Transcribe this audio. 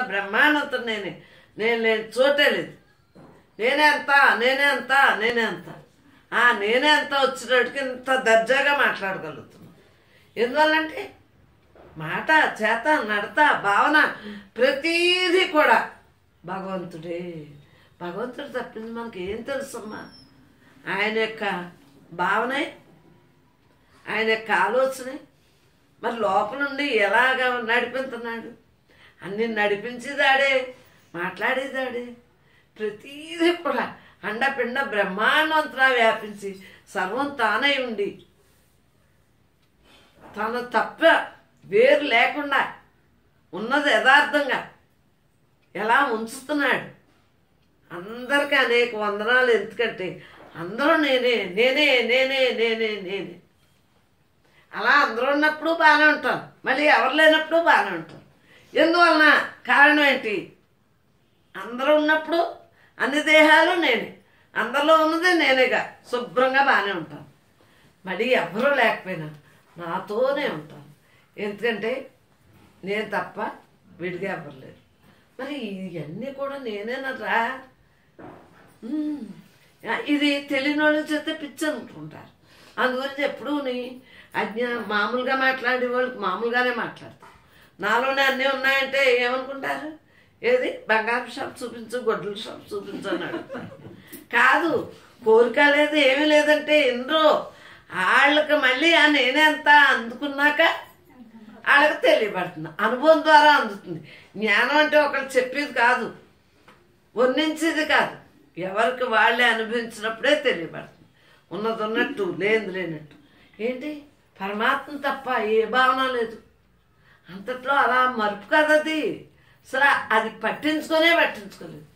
బ్రహ్మాండంతో నేనే నేను లేని చోటే లేదు నేనే అంత నేనే అంత నేనే అంత ఆ నేనే అంత వచ్చినట్టుకి ఇంత దర్జాగా మాట్లాడగలుగుతున్నాను ఎందువల్లంటే మాట చేత నడత భావన ప్రతీది కూడా భగవంతుడే భగవంతుడు తప్పింది మనకి ఏం తెలుసమ్మా ఆయన యొక్క భావనే ఆయన యొక్క ఆలోచనే మరి లోపల నుండి ఎలాగ నడిపిస్తున్నాడు అన్ని నడిపించేదాడే మాట్లాడేదాడే ప్రతీది కూడా అండపిండ బ్రహ్మాండంతరా వ్యాపించి సర్వం తానై ఉండి తన తప్ప వేరు లేకుండా ఉన్నది యథార్థంగా ఎలా ఉంచుతున్నాడు అందరికీ అనేక వందనాలు ఎందుకంటే అందరూ నేనే నేనే నేనే నేనే నేనే అలా అందరూ ఉన్నప్పుడు బాగానే ఉంటాను మళ్ళీ ఎవరు లేనప్పుడు బాగానే ఉంటాను ఎందువలన కారణం ఏంటి అందరూ ఉన్నప్పుడు అన్ని దేహాలు నేనే అందరిలో ఉన్నది నేనేగా శుభ్రంగా బాగానే ఉంటాను మళ్ళీ ఎవరూ లేకపోయినా నాతోనే ఉంటాను ఎందుకంటే నేను తప్ప విడిగా ఎవరు లేరు మరి ఇవన్నీ కూడా నేనేనరా ఉమ్, ఇది తెలియని వాళ్ళు చేస్తే పిచ్చి అనుకుంటారు అందుగురించి ఎప్పుడూ నీ అజ్ఞా మామూలుగా మాట్లాడే వాళ్ళకి మామూలుగానే మాట్లాడతారు నాలోనే అన్నీ ఉన్నాయంటే ఏమనుకుంటారు ఏది బంగారం షాప్ చూపించు గొడ్డల షాప్ చూపించు అని అడుగుతారు కాదు కోరిక లేదు ఏమీ లేదంటే ఎందరో వాళ్ళకి మళ్ళీ ఆ నేనే అంత అందుకున్నాక వాళ్ళకి తెలియబడుతుంది అనుభవం ద్వారా అందుతుంది జ్ఞానం అంటే ఒకరు చెప్పేది కాదు వర్ణించేది కాదు ఎవరికి వాళ్ళే అనుభవించినప్పుడే తెలియబడుతుంది ఉన్నది ఉన్నట్టు లేనిది లేనట్టు ఏంటి పరమాత్మ తప్ప ఏ భావన లేదు అంతట్లో అలా మరుపు కదది సరే అది పట్టించుకొనే పట్టించుకోలేదు